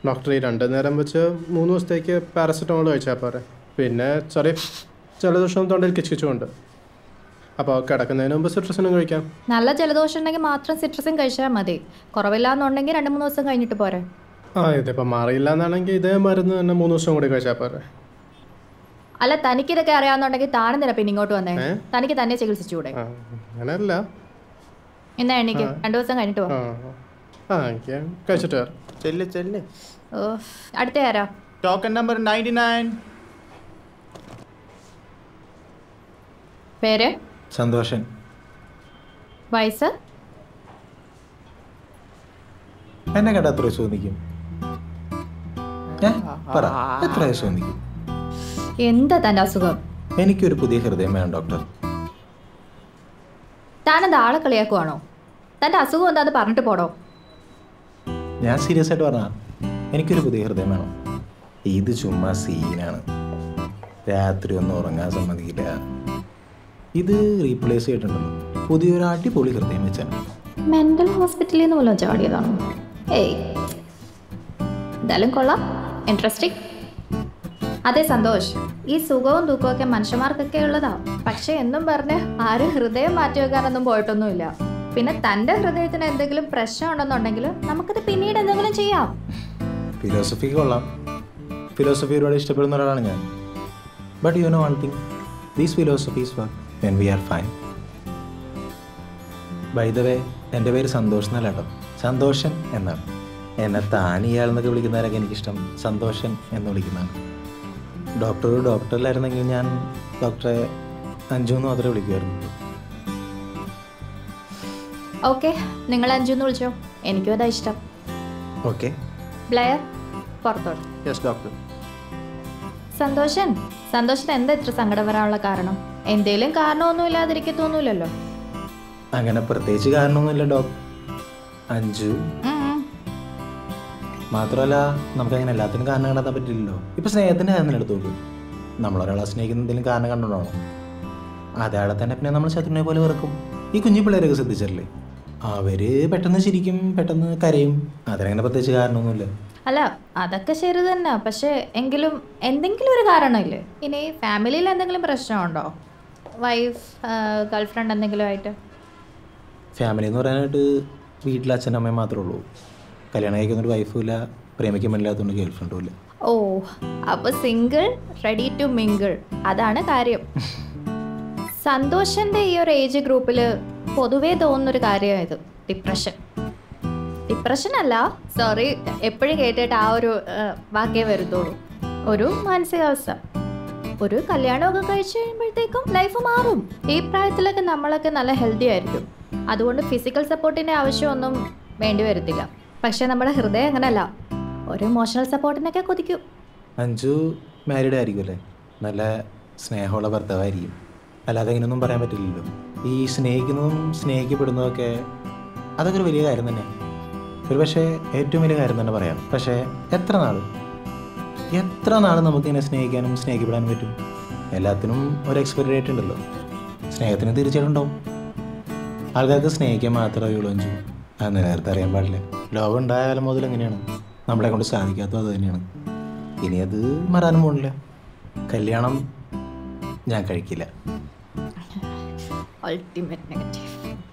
Doctor ഈ രണ്ട് നേരം വെച്ച് മൂന്ന് ദിവസത്തേക്ക് പാരസെറ്റമോൾ കഴിച്ചാൽ പോരെ പിന്നെ ചെറിയ ജലദോഷവും തൊണ്ടയിൽ കിച്ചുണ്ട് അപ്പോൾ കിടക്കുന്നതിന് മുമ്പ് സിട്രസിനും കഴിക്കാം നല്ല ജലദോഷം ഉണ്ടെങ്കിൽ മാത്രം സിട്രസും കഴിച്ചാൽ മതി കുറവില്ല എന്നുണ്ടെങ്കിൽ രണ്ട് മൂന്ന് ദിവസം കഴിഞ്ഞിട്ട് പോരെ ആ ഇതിപ്പോൾ മാറിയില്ല എന്നാണെങ്കിൽ ഇതേ മരുന്ന് തന്നെ മൂന്ന് ദിവസം കൂടി കഴിച്ചാൽ പോരെ അല്ല തനിക്കിതൊക്കെ അറിയാവുന്നുണ്ടെങ്കിൽ താനെന്തിനാ പിന്നെ ഇങ്ങോട്ട് വന്നേ ഏ? തനിക്ക് തന്നെ ചികിത്സിച്ചൂടെ ആ അങ്ങനെയല്ല എന്നാ എണീക്ക് രണ്ടു ദിവസം കഴിഞ്ഞിട്ട് ആ പോ ആ എനിക്ക് കഴിച്ചിട്ട് വരാം ചെല്ല് ചെല്ല് ഓ അടുത്ത ആരാ ടോക്കൺ നമ്പർ നയൻറ്റി നയൻ പേര് സന്തോഷൻ വയസ്സ് എന്നെ കേട്ടാ എത്ര വയസ്സ് തോന്നിക്കും ഏ പറ എത്ര വയസ്സ് തോന്നിക്കും എന്താ തൻ്റെ അസുഖം എനിക്കൊരു പുതിയ ഹൃദയം വേണം ഡോക്ടർ താനെന്താ ആളെ കളിയാക്കുവാണോ തൻ്റെ അസുഖം എന്താന്ന് പറഞ്ഞിട്ട് പോടോ ഞാൻ സീരിയസ് ആയിട്ട് പറഞ്ഞ എനിക്കൊരു പുതിയ ഹൃദയം വേണം ഇത് ചുമ്മാ സീനാണ് രാത്രി ഒന്നും ഉറങ്ങാൻ സമ്മതിക്കില്ല ഇത് റീപ്ലേസ് ചെയ്തിട്ടുണ്ടല്ലോ പുതിയൊരു അടിപൊളി ഹൃദയം വെച്ചാണ് മെന്റൽ ഹോസ്പിറ്റലിൽ നിന്ന് വല്ലതും ചാടിയതാണോ ഏയ് എന്തായാലും കൊള്ളാം ഇൻട്രസ്റ്റിംഗ് അതെ സന്തോഷ് ഈ സുഖവും ദുഃഖവും ഒക്കെ മനുഷ്യന്മാർക്കൊക്കെ ഉള്ളതാ പക്ഷെ എന്നും പറഞ്ഞ് ആരും ഹൃദയം മാറ്റി വെക്കാനൊന്നും പോയിട്ടൊന്നുമില്ല പിന്നെ തൻ്റെ ഹൃദയത്തിന് എന്തെങ്കിലും പ്രശ്നം ഉണ്ടെന്നുണ്ടെങ്കിൽ നമുക്കത് പിന്നീട് എന്തെങ്കിലും ചെയ്യാം ഫിലോസഫി കൊള്ളാം ഫിലോസഫി ഒരുപാട് ഇഷ്ടപ്പെടുന്ന ഒരാളാണ് ഞാൻ but you know one thing these philosophies work when we are fine by the way എൻ്റെ പേര് സന്തോഷ് എന്നല്ല കേട്ടോ സന്തോഷൻ എന്നാണ് എന്നെ താൻ ഇയാൾ എന്നൊക്കെ വിളിക്കുന്നവരൊക്കെ എനിക്കിഷ്ടം സന്തോഷൻ എന്ന് വിളിക്കുന്നതാണ് ഡോക്ടർ ഡോക്ടറിലായിരുന്നെങ്കിൽ ഞാൻ ഡോക്ടറെ അഞ്ചു എന്ന് മാത്രമേ വിളിക്കുമായിരുന്നു ഓക്കെ നിങ്ങൾ അഞ്ചുന്ന് വിളിച്ചോ എനിക്കും അതാ ഇഷ്ടം ഓക്കെ ബ്ലെയർ പുറത്തോട്ട് യെസ് ഡോക്ടർ സന്തോഷൻ സന്തോഷത്തിന് എന്താ ഇത്ര സങ്കടം വരാനുള്ള കാരണം എന്തേലും കാരണമൊന്നും ഇല്ലാതിരിക്കത്തൊന്നുമില്ലല്ലോ അങ്ങനെ പ്രത്യേകിച്ച് കാരണമൊന്നുമില്ല ഡോക്ടർ അഞ്ചു ഉം, ഉം. മാത്രമല്ല നമുക്ക് അങ്ങനെ എല്ലാത്തിനും കാരണം കണ്ടെത്താൻ പറ്റില്ലല്ലോ ഇപ്പൊ സ്നേഹത്തിന്റെ കാര്യം എടുത്തോളൂ നമ്മൾ ഒരാളെ സ്നേഹിക്കുന്ന എന്തെങ്കിലും കാരണം കണ്ടോണോ അതയാളെ തന്നെ പിന്നെ നമ്മൾ ശത്രുവിനെ പോലെ വെറുക്കും ഈ കുഞ്ഞു പിള്ളേരൊക്കെ ശ്രദ്ധിച്ചിട്ടില്ലേ അവര് പെട്ടെന്ന് ചിരിക്കും പെട്ടെന്ന് കരയും അതിനങ്ങനെ പ്രത്യേകിച്ച് കാരണമൊന്നുമില്ല അല്ല അതൊക്കെ ശരി തന്നെ പക്ഷേ എങ്കിലും എന്തെങ്കിലും ഒരു കാരണമില്ലേ ഇനി ഫാമിലിയിൽ എന്തെങ്കിലും പ്രശ്നമുണ്ടോ വൈഫ് ഗേൾഫ്രണ്ട് എന്തെങ്കിലും ആയിട്ട് ഫാമിലി എന്ന് പറയാനായിട്ട് വീട്ടിൽ അച്ഛനും അമ്മയും മാത്രമേ ഉള്ളൂ കല്യാണം കഴിക്കുന്ന ഒരു വൈഫും ഇല്ല പ്രേമിക്കാൻ പറ്റില്ലാത്തതുകൊണ്ട് ഗേൾഫ്രണ്ടും ഇല്ല ഓ അപ്പൊ സിംഗിൾ റെഡി ടു മിങ്കിൾ അതാണ് കാര്യം സന്തോഷന്റെ ഈ ഒരു ഏജ് ഗ്രൂപ്പിൽ പൊതുവേ തോന്നുന്നൊരു കാര്യമായത് ഡിപ്രഷൻ ഡിപ്രഷൻ അല്ല സോറി എപ്പോഴും കേട്ടിട്ട് ആ ഒരു ആ, വാക്കേ വരുത്തുള്ളൂ ഒരു മാനസികാവസ്ഥ ഒരു കല്യാണമൊക്കെ കഴിച്ചു കഴിയുമ്പോഴത്തേക്കും ലൈഫ് മാറും ഈ പ്രായത്തിലൊക്കെ നമ്മളൊക്കെ നല്ല ഹെൽത്തി ആയിരിക്കും അതുകൊണ്ട് ഫിസിക്കൽ സപ്പോർട്ടിൻ്റെ ആവശ്യമൊന്നും വേണ്ടി വരത്തില്ല പക്ഷേ നമ്മുടെ ഹൃദയം അങ്ങനല്ല ഒരു ഇമോഷണൽ സപ്പോർട്ടിനൊക്കെ കൊതിക്കും അഞ്ചു മാരീഡ് ആയിരിക്കും അല്ലേ നല്ല സ്നേഹമുള്ള ഭർത്താവായിരിക്കും അല്ലാതെ ഇങ്ങനെയൊന്നും പറയാൻ പറ്റില്ലല്ലോ ഈ സ്നേഹിക്കുന്നതും സ്നേഹിക്കപ്പെടുന്നതൊക്കെ അതൊക്കെ ഒരു വലിയ കാര്യം തന്നെയാണ് ഒരു പക്ഷേ ഏറ്റവും വലിയ കാര്യം തന്നെ പറയാം പക്ഷേ എത്ര നാൾ എത്ര നാൾ നമുക്കിങ്ങനെ സ്നേഹിക്കാനും സ്നേഹിക്കപ്പെടാനും പറ്റും എല്ലാത്തിനും ഒരു എക്സ്പയറി ഡേറ്റ് ഉണ്ടല്ലോ സ്നേഹത്തിന് തീർച്ചയായിട്ടും ഉണ്ടാവും ആൾക്കാർക്ക് സ്നേഹിക്കാൻ മാത്രമേ അറിയുള്ളൂ അഞ്ചു അത് നേരത്തെ അറിയാൻ പാടില്ല ലോകം ഉണ്ടായ കാലം മുതൽ എങ്ങനെയാണ് നമ്മളെ കൊണ്ട് സാധിക്കാത്തതും അത് തന്നെയാണ് ഇനി അത് മാറാനും പോണില്ല കല്യാണം ഞാൻ കഴിക്കില്ല അൾട്ടിമേറ്റ് നെഗറ്റീവ്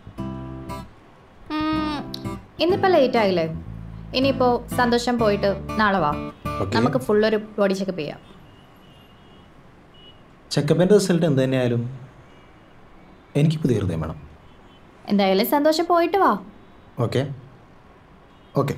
ഇന്നിപ്പോൾ ലേറ്റ് ആയില്ലേ ഇനിയിപ്പോൾ സന്തോഷം പോയിട്ട് നാളെ വാ Okay. നമുക്ക് ഫുള്ളൊരു ബോഡി ചെക്കപ്പ് ചെയ്യാം ചെക്കപ്പിൻ്റെ റിസൾട്ട് എന്ത് തന്നെയായാലും എനിക്ക് പുതിയ ഹൃദയം വേണം എന്തായാലും സന്തോഷം പോയിട്ട് വാ ഓക്കെ ഓക്കെ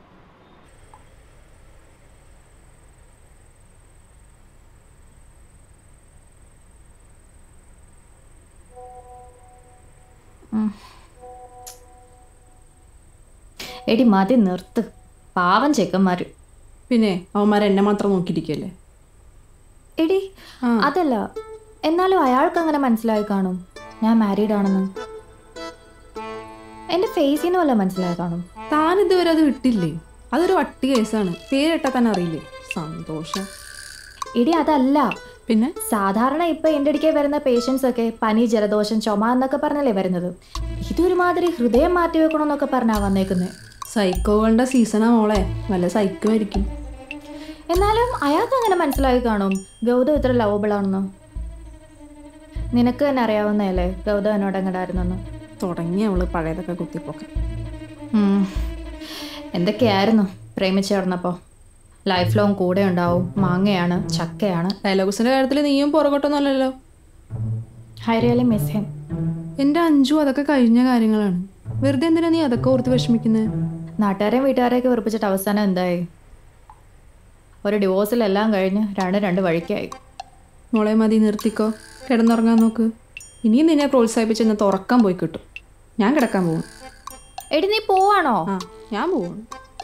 എടി മതി നിർത്ത് പാവം ചെക്കന്മാര് പിന്നെ അവന്മാർ എന്നെ മാത്രം നോക്കിയിരിക്കല്ലേ എടി അതല്ല എന്നാലും അയാൾക്ക് അങ്ങനെ മനസ്സിലായി കാണും ഞാൻ മാരീഡ് ആണെന്ന് എൻ്റെ ഫേസിൽ നിന്ന് വല്ല മനസ്സിലായി കാണും താൻ ഇതുവരെ അത് വിട്ടില്ലേ അതൊരു വട്ടി കേസാണ് പേരിട്ടാൽ തന്നെ അറിയില്ലേ സന്തോഷം എടി അതല്ല പിന്നെ സാധാരണ ഇപ്പൊ എൻ്റെ അടുക്കെ വരുന്ന പേഷ്യൻസ് ഒക്കെ പനി ജലദോഷം ചുമ എന്നൊക്കെ പറഞ്ഞല്ലേ വരുന്നത് ഇതൊരുമാതിരി ഹൃദയം മാറ്റി വെക്കണമെന്നൊക്കെ പറഞ്ഞാ വന്നേക്കുന്നത് സൈക്കോകളുടെ സീസണാ മോളെ വല്ല സൈക്കോ ആയിരിക്കും എന്നാലും അയാൾക്ക് അങ്ങനെ മനസ്സിലായി കാണും ഗൗതം ഇത്ര ലവബിൾ ആണെന്ന് നിനക്ക് തന്നെ അറിയാവുന്നതല്ലേ ഗൗതം എന്നോട് എങ്ങടായിരുന്നെന്ന് തുടങ്ങി അവള് പഴയതൊക്കെ കുത്തിപ്പോക്കെ ഉം. എന്തൊക്കെയായിരുന്നു പ്രേമിച്ച് കിടന്നപ്പോൾ ലൈഫ് ലോങ് കൂടെ ഉണ്ടാവും മാങ്ങയാണ് ചക്കയാണ് ഡയലോഗ്സിന്റെ കാര്യത്തിൽ നീയും പുറകോട്ടൊന്നുമല്ലല്ലോ ഐ റിയലി മിസ് ഹിം എൻ്റെ അഞ്ചു അതൊക്കെ കഴിഞ്ഞ കാര്യങ്ങളാണ് വെറുതെ എന്തിനാ നീ അതൊക്കെ ഓർത്ത് വിഷമിക്കുന്നത് നാട്ടുകാരെയും വീട്ടുകാരെയൊക്കെ വെറുപ്പിച്ചിട്ട് അവസാനം എന്തായി ഒരു ഡിവോഴ്സിലെല്ലാം കഴിഞ്ഞ് രണ്ട് രണ്ട് വഴിക്കായി മോളെ മതി നിർത്തിക്കോ കിടന്നുറങ്ങാൻ നോക്ക് ഇനിയും നിന്നെ പ്രോത്സാഹിപ്പിച്ച് ഇന്നത്തെ ഉറക്കാൻ പോയി കിട്ടും ഞാൻ കിടക്കാൻ പോകും എടി നീ പോവാണോ ആ ഞാൻ പോവും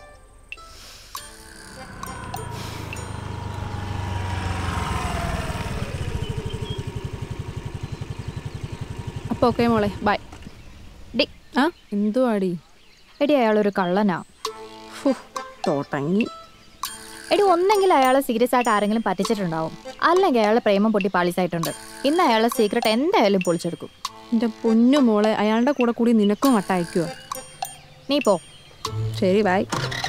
അപ്പോൾ ഓക്കെ മോളെ ബൈ ഡി ആ എന്തുവാടി എടി അയാളൊരു കള്ളനാ ഫു തോട്ടങ്ങി എടി ഒന്നെങ്കിൽ അയാളെ സീരിയസ് ആയിട്ട് ആരെങ്കിലും പറ്റിച്ചിട്ടുണ്ടാവും അല്ലെങ്കിൽ അയാളെ പ്രേമം പൊട്ടി പാളിസായിട്ടുണ്ട് ഇന്ന് അയാളെ സീക്രട്ട് എന്തായാലും പൊളിച്ചെടുക്കും എൻ്റെ പൊന്നു മോളെ അയാളുടെ കൂടെ കൂടി നിനക്കും വട്ടയക്കുക നീ പോ ശരി ബൈ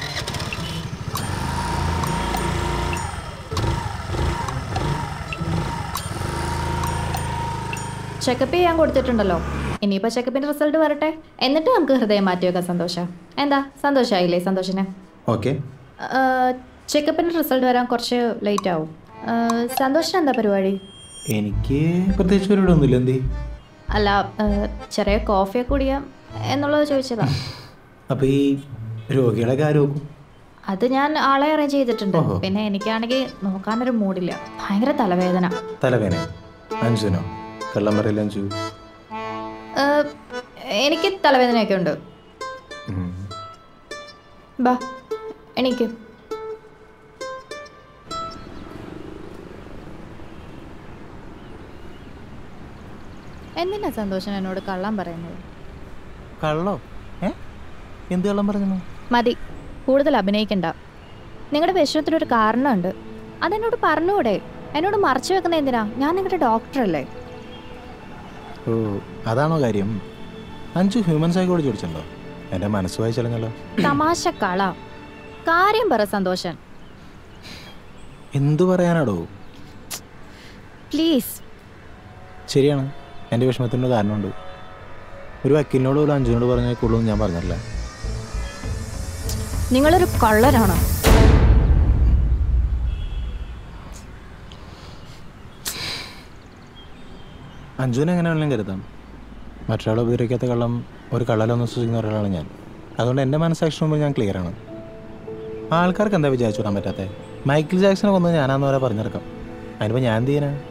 ചെക്കപ്പ് ചെയ്യാൻ കൊടുത്തിട്ടുണ്ടല്ലോ ഇനിയിപ്പോൾ ചെക്കപ്പിൻ്റെ റിസൾട്ട് വരട്ടെ എന്നിട്ട് നമുക്ക് ഹൃദയം മാറ്റി വെക്കാം സന്തോഷം എന്താ സന്തോഷമായില്ലേ സന്തോഷിന് ഓക്കെ ചെക്കപ്പിൻ്റെ റിസൾട്ട് വരാൻ കുറച്ച് ലേറ്റ് ആവും ആ, സന്തോഷിന് എന്താ പരിപാടി എനിക്ക് പ്രത്യേകിച്ച് പരിപാടി ഒന്നുമില്ല എന്തേ അല്ല ആ, ചെറിയ കോഫിയൊക്കെ കുടിയാം എന്നുള്ളത് ചോദിച്ചതാ അപ്പോൾ ഈ രോഗികളൊക്കെ ആര് നോക്കും അത് ഞാൻ ആളെ അറേഞ്ച് ചെയ്തിട്ടുണ്ട് ഓഹോ. പിന്നെ എനിക്കാണെങ്കിൽ നോക്കാനൊരു മൂഡില്ല ഭയങ്കര തലവേദന തലവേന അഞ്ചുനോ കള്ളം പറയില്ല അഞ്ചു ആ, എനിക്ക് തലവേദനയൊക്കെ ഉണ്ട് ഉം. ബാ എനിക്ക് എന്തിനാ സന്തോഷം എന്നോട് കള്ളം പറയുന്നത് കള്ളോ ഏ എന്ത് കള്ളം പറഞ്ഞു മതി കൂടുതൽ അഭിനയിക്കണ്ട നിങ്ങളുടെ വിഷമത്തിനൊരു കാരണമുണ്ട് അതെന്നോട് പറഞ്ഞുകൂടെ എന്നോട് മറച്ചു വെക്കുന്ന എന്തിനാ ഞാൻ നിങ്ങളുടെ ഡോക്ടറല്ലേ ഓ അതാണോ കാര്യം അഞ്ചു ഹ്യൂമൻ സൈക്കോളജി പഠിച്ചല്ലോ എൻ്റെ മനസ്സ് വായിച്ചറിഞ്ഞല്ലോ തമാശ കള കാര്യം പറ സന്തോഷൻ എന്തു പറയാനാടോ പ്ലീസ് ശരിയാണ് എൻ്റെ വിഷമത്തിൻ്റെ കാരണമുണ്ട് ഒരു വക്കീലിനോട് പോലും അഞ്ചുനോട് പറഞ്ഞാൽ കൊള്ളൂ ഞാൻ പറഞ്ഞില്ല നിങ്ങളൊരു കള്ളനാണോ അഞ്ജുവിനെ എങ്ങനെ വേണമെങ്കിലും കരുതാം മറ്റൊരാളെ ഉപദ്രവിക്കാത്ത കള്ളം ഒരു കള്ളലൊന്നും സൂചിക്കുന്ന ഒരാളാണ് ഞാൻ അതുകൊണ്ട് എൻ്റെ മനസ്സാക്ഷി മുമ്പ് ഞാൻ ക്ലിയർ ആണ് ആൾക്കാർക്ക് എന്താ വിചാരിച്ചു വിടാൻ പറ്റാത്തത് മൈക്കിൾ ജാക്സനെ കൊന്നത് ഞാനാന്ന് വരെ പറഞ്ഞെടുക്കാം അതിനിപ്പോൾ ഞാൻ എന്ത് ചെയ്യാനാ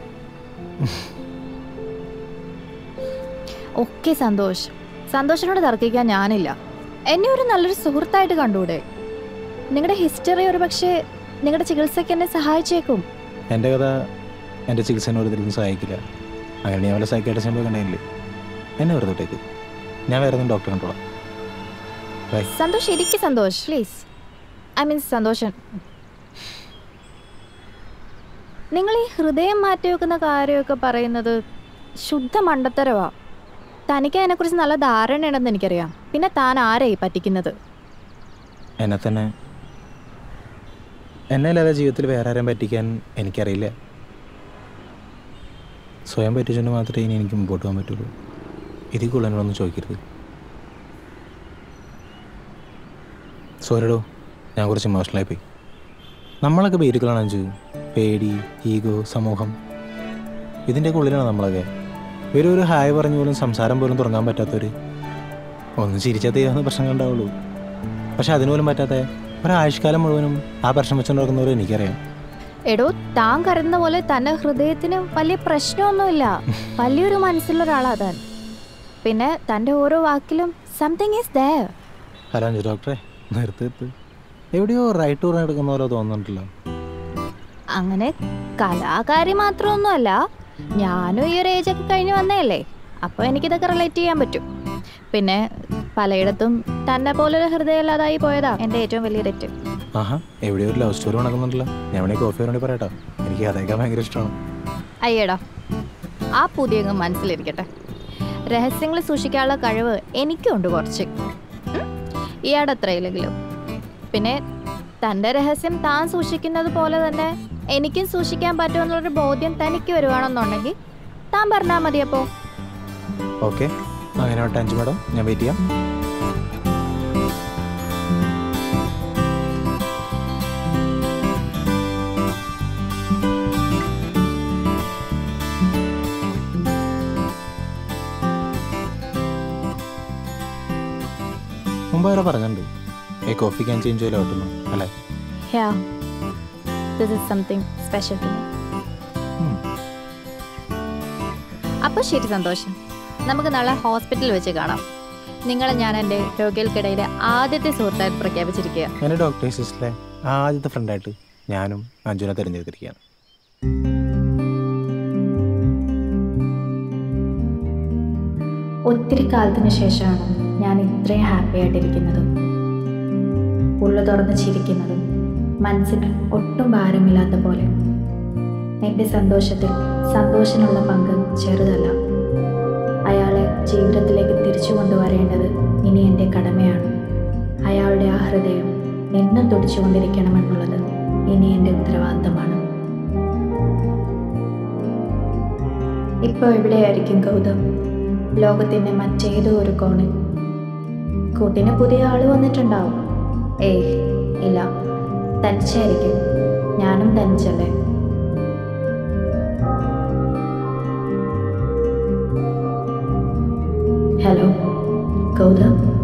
ഒക്കെ സന്തോഷ് സന്തോഷിനോട് തർക്കിക്കാൻ ഞാനില്ല എന്നെ ഒരു നല്ലൊരു സുഹൃത്തായിട്ട് കണ്ടൂടെ നിങ്ങളുടെ ഹിസ്റ്ററി ഒരു പക്ഷേ നിങ്ങളുടെ ചികിത്സയ്ക്ക് എന്നെ സഹായിച്ചേക്കും എൻ്റെ കഥ എൻ്റെ ചികിത്സനെ ഒരു തരത്തിലും സഹായിക്കില്ല അങ്ങനെ ഞാൻ വല്ല സൈക്കാട്രിസ്റ്റ് പോയി കണ്ടില്ലേ എന്നെ വെറുതെ വിട്ടേക്ക് ഞാൻ വേറെ ഒന്നും ഡോക്ടറെ കണ്ടോളാം ബൈ സന്തോഷ് ഇരിക്കും Santhosh please I means Santhoshan നിങ്ങൾ ഈ ഹൃദയം മാറ്റി വെക്കുന്ന കാര്യമൊക്കെ പറയുന്നത് ശുദ്ധ മണ്ടത്തരവാ തനിക്ക് അതിനെക്കുറിച്ച് നല്ല ധാരണയുണ്ടെന്ന് എനിക്കറിയാം പിന്നെ താൻ ആരെയായി പറ്റിക്കുന്നത് എന്നെ തന്നെ എന്നെ അല്ലാതെ ജീവിതത്തിൽ വേറെ ആരെയും പറ്റിക്കാൻ എനിക്കറിയില്ല സ്വയം പറ്റിച്ചുകൊണ്ട് മാത്രമേ ഇനി എനിക്ക് മുമ്പോട്ട് പോകാൻ പറ്റുള്ളൂ ഇതിൽ കൂടുതൽ എന്നോടൊന്നും ചോദിക്കരുത് സോറിടോ ഞാൻ കുറച്ച് ഇമോഷണലായി പോയി നമ്മളൊക്കെ പേരുകളാണ് അഞ്ചു പേടി ഈഗോ സമൂഹം ഇതിൻ്റെയൊക്കെ ഉള്ളിലാണ് നമ്മളൊക്കെ ഇവർ ഒരു ഹായ് പറഞ്ഞു പോലും സംസാരം പോലും തുടങ്ങാൻ പറ്റാത്തവർ ഒന്ന് ചിരിച്ചാൽ തീരാവുന്ന പ്രശ്നങ്ങൾ ഉണ്ടാവുള്ളൂ പക്ഷെ അതിനുപോലും പറ്റാത്ത ഒരാഴ്ചക്കാലം മുഴുവനും ആ പ്രശ്നം വെച്ചുകൊണ്ട് നടക്കുന്നവരും എനിക്കറിയാം എടോ താൻ കരുതുന്ന പോലെ തന്നെ ഹൃദയത്തിന് വലിയ പ്രശ്നമൊന്നുമില്ല വലിയൊരു മനസ്സുള്ള ഒരാളാ താൻ പിന്നെ തൻ്റെ ഓരോ വാക്കിലും something is there hello Anju ഡോക്ടറെ നിർത്ത് നിർത്ത് എവിടെയോ റൈറ്റ് ടൂർ എടുക്കുന്ന പോലെ തോന്നുന്നുണ്ടല്ലോ അങ്ങനെ കലാകാരി മാത്രമൊന്നുമല്ല ഞാനും ഈ ഒരു ഏജൊക്കെ കഴിഞ്ഞ് വന്നതല്ലേ അപ്പോൾ എനിക്കിതൊക്കെ റിലേറ്റ് ചെയ്യാൻ പറ്റും പിന്നെ പലയിടത്തും തന്നെ പോലൊരു ഹൃദയമില്ലാതായി പോയതാ എൻ്റെ ഏറ്റവും വലിയ തെറ്റ് ആഹാ എവിടെയോ ഒരു ലവ് സ്റ്റോറി നടക്കുന്നുണ്ടല്ലോ ഞാൻ വേണമെങ്കിൽ കോഫി വേണ്ടി പറയട്ടോ എനിക്ക് അതേക്കാൻ ഭയങ്കര ഇഷ്ടമാണ് അയ്യടാ ആ പുതിയ മനസ്സിലിരിക്കട്ടെ രഹസ്യങ്ങൾ സൂക്ഷിക്കാനുള്ള കഴിവ് എനിക്കുണ്ട് കുറച്ച് ഉം. ഇയാടെ അത്രയില്ലെങ്കിലും പിന്നെ തൻ്റെ രഹസ്യം താൻ സൂക്ഷിക്കുന്നത് പോലെ തന്നെ എനിക്കും സൂക്ഷിക്കാൻ പറ്റുമെന്നുള്ളൊരു ബോധ്യം തനിക്ക് വരുവാണെന്നുണ്ടെങ്കിൽ താൻ പറഞ്ഞാൽ മതി അപ്പോൾ ഓക്കെ അങ്ങനെ വട്ടെ അഞ്ച് മാഡം ഞാൻ വെയിറ്റ് ചെയ്യാം മുമ്പ് വേറെ പറഞ്ഞിട്ടുണ്ട് ഏ കോഫി ക്യാൻ ചേഞ്ച് ചെയ്യലോ കിട്ടുന്നു അല്ലേ yeah this is something special to me um. അപ്പോൾ ശരി സന്തോഷം നമുക്ക് നാളെ ഹോസ്പിറ്റലിൽ വെച്ച് കാണാം നിങ്ങളെ ഞാൻ എൻ്റെ രോഗികൾക്കിടയിലെ ആദ്യത്തെ സുഹൃത്തായി പ്രഖ്യാപിച്ചിരിക്കുക എൻ്റെ ഡോക്ടേഴ്സിലെ ആദ്യത്തെ ഫ്രണ്ടായിട്ട് ഞാനും അഞ്ജുനെ തിരഞ്ഞെടുത്തിരിക്കുകയാണ് ഒത്തിരി കാലത്തിന് ശേഷമാണ് ഞാൻ ഇത്രയും ഹാപ്പി ആയിട്ടിരിക്കുന്നത് ഉള്ളു തുറന്ന് ചിരിക്കുന്നതും മനസ്സിന് ഒട്ടും ഭാരമില്ലാത്ത പോലെ എൻ്റെ സന്തോഷത്തിൽ സന്തോഷനുള്ള പങ്ക് ചെറുതല്ല അയാളെ ജീവിതത്തിലേക്ക് തിരിച്ചു കൊണ്ടുവരേണ്ടത് ഇനി എൻ്റെ കടമയാണ് അയാളുടെ ആ ഹൃദയം എന്നും തുടിച്ചുകൊണ്ടിരിക്കണമെന്നുള്ളത് ഇനി എൻ്റെ ഉത്തരവാദിത്തമാണ് ഇപ്പോൾ എവിടെയായിരിക്കും ഗൗതം ലോകത്തിൻ്റെ മറ്റേതോ ഒരു കോണിൽ കൂട്ടിന് പുതിയ ആള് വന്നിട്ടുണ്ടാവും ഏയ് ഇല്ല തനിച്ചായിരിക്കും ഞാനും തനിച്ചല്ലേ ഹലോ ഗൗതം